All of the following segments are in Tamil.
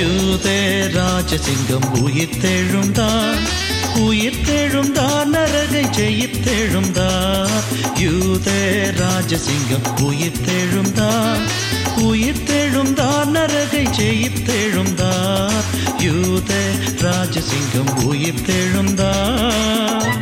யூதே ராஜசிங்கம் உயிர்த்தெழுந்தார் உயிர்த்தெழுந்தார் நரகை ஜெயித்தெழுந்தார் யூதே ராஜசிங்கம் உயிர்த்தெழுந்தார் உயிர்த்தெழுந்தார் நரகை ஜெயித்தெழுந்தார் யூதே ராஜசிங்கம் உயிர்த்தெழுந்தார்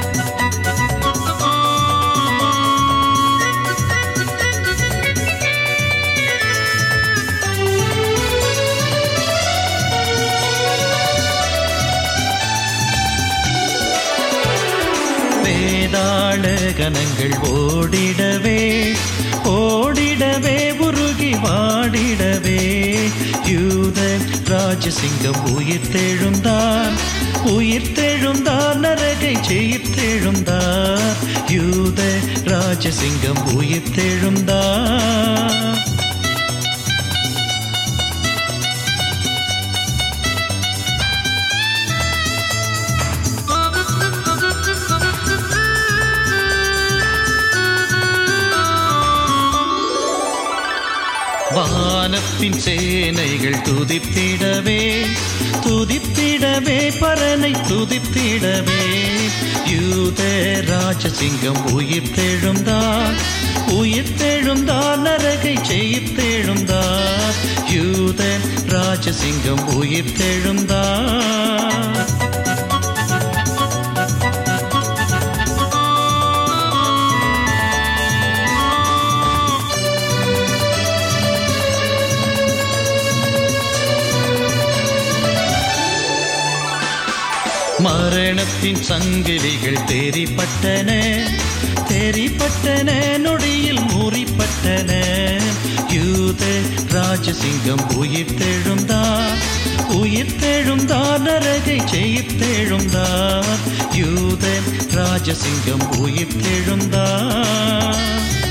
வேதாள கணங்கள் ஓடிடவே ஓடிடவே உருகி வாடிடவே யூத ராஜசிங்கம் உயிர்த்தெழுந்தார் உயிர்த்தெழுந்தார் நரகை ஜெயித்தெழுந்தார் யூத ராஜசிங்கம் உயிர்த்தெழுந்தார் வானத்தின் சேனைகள் துதித்திடவே துதித்திடவே பரனை துதித்திடவே யூத ராஜசிங்கம் உயிர்த்தெழுந்தார் உயிர்த்தெழுந்தார் நரகை ஜெயித்தெழுந்தார் யூத ராஜசிங்கம் உயிர்த்தெழுந்தார் மரணத்தின் சங்கிலிகள் தேறிப்பட்டன தேறிப்பட்டன நொடியில் மூறிப்பட்டன யூத ராஜசிங்கம் உயிர்த்தெழுந்தார் உயிர்த்தெழுந்தார் நரகை ஜெயித்தெழுந்தார் யூத ராஜசிங்கம் உயிர்த்தெழுந்தார்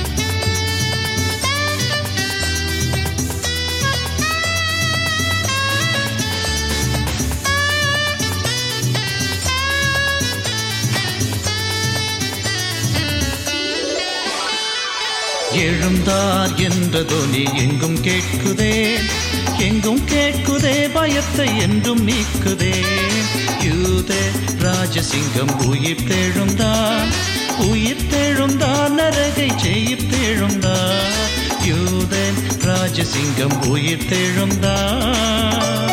எழுந்தார் என்ற தொனி எங்கும் கேட்குதே எங்கும் கேட்குதே பயத்தை என்றும் நீக்குதே யூத ராஜசிங்கம் உயிர்த்தெழுந்தார் உயிர்த்தெழுந்தார் நரகை ஜெயித்தெழுந்தார் யூத ராஜசிங்கம் உயிர்த்தெழுந்தார்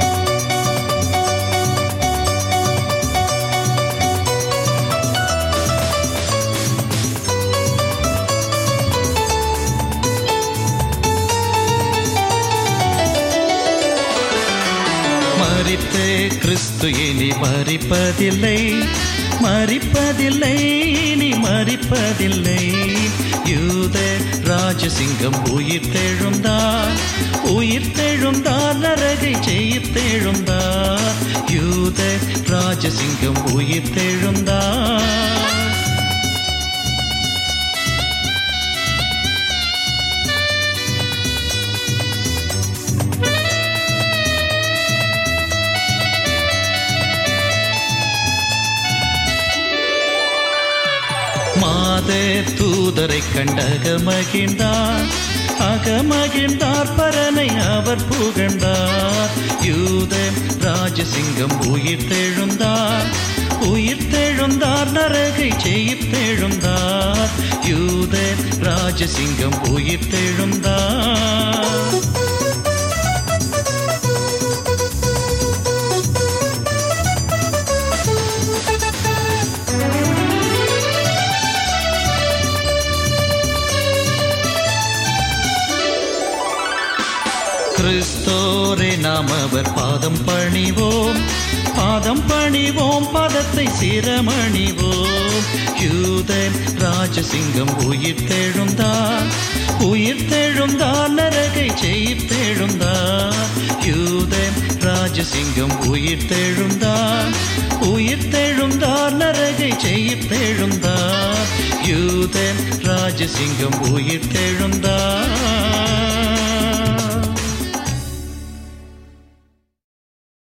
மறித்த கிறிஸ்து இனி மறிப்பதில்லை மறிப்பதில்லை இனி மறிப்பதில்லை யூத ராஜசிங்கம் உயிர்த்தெழுந்தார் உயிர்த்தெழுந்தார் நரகை ஜெயித்தெழுந்தார் யூத ராஜசிங்கம் உயிர்த்தெழுந்தார் மாத தூதரை கண்டக மகிழ்ந்தார் அகமகிழ்ந்தார் பரனை அவர் புகழ்ந்தார் யூத ராஜசிங்கம் உயிர்த்தெழுந்தார் உயிர்த்தெழுந்தார் நரகை ஜெயித்தெழுந்தார் யூத ராஜசிங்கம் உயிர்த்தெழுந்தார் கிறிஸ்தோரே நாம் அவர் பாதம் பணிவோம் பாதம் பணிவோம் பாதத்தை சிரமணிவோம் யூத ராஜசிங்கம் உயிர்த்தெழுந்தார் உயிர்த்தெழுந்தார் நரகை ஜெயித்தெழுந்தார் யூத ராஜசிங்கம் உயிர்த்தெழுந்தார் உயிர்த்தெழுந்தார் நரகை ஜெயித்தெழுந்தார் யூத ராஜசிங்கம் உயிர்த்தெழுந்தார்